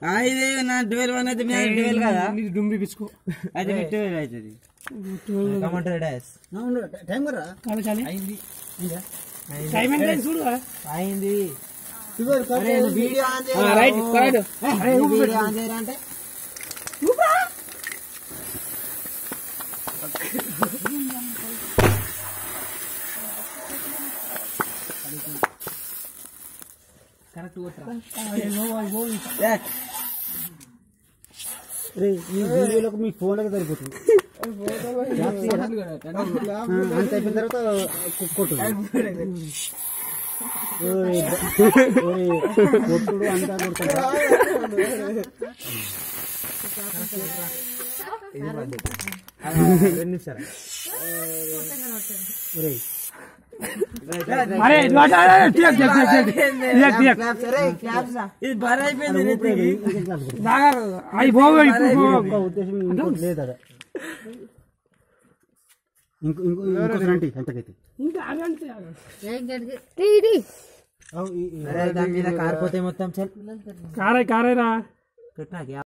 ఆ, ఇది నా ట్వెల్వ్ వన్ అయితే మీద ట్వెల్వ్ కదా నీది డుమ్మి పిచ్చుకో అయితే మీ ట్వెల్వ్ అవుతుంది కమంటారు డాష్ టైం కదా చాలా చాలా అయింది టైం ఎంత అయింది చూడు అయింది video on right right video on చేయరా అంటే కరెక్ట్ ఈ వీడియోలకు మీ ఫోన్లకు సరిపోతుంది అంత అయిపోయిన తర్వాత కొట్టు కొట్టుడు అంతా కొడుతుంటా రెండు నిమిషాలు అరే ఇటు వాట, అరే, అరే, తీయక్, తీయక్, తీయక్, తీయక్, తీయక్, తీయక్. ఇది బాగా అయిపోయింది నెత్తికి. బాగా అవి పోవు ఇప్పుడు పోవు. ఇంకా ఉద్దేశం ఇంకోటి లేదు అదే ఇంకో ఇంకో ఇంకొక రండి ఎంతకైతే ఇంకా అదంతే. దాని మీద కారిపోతే మొత్తం చల్ కారే కారేరా పెట్టినాక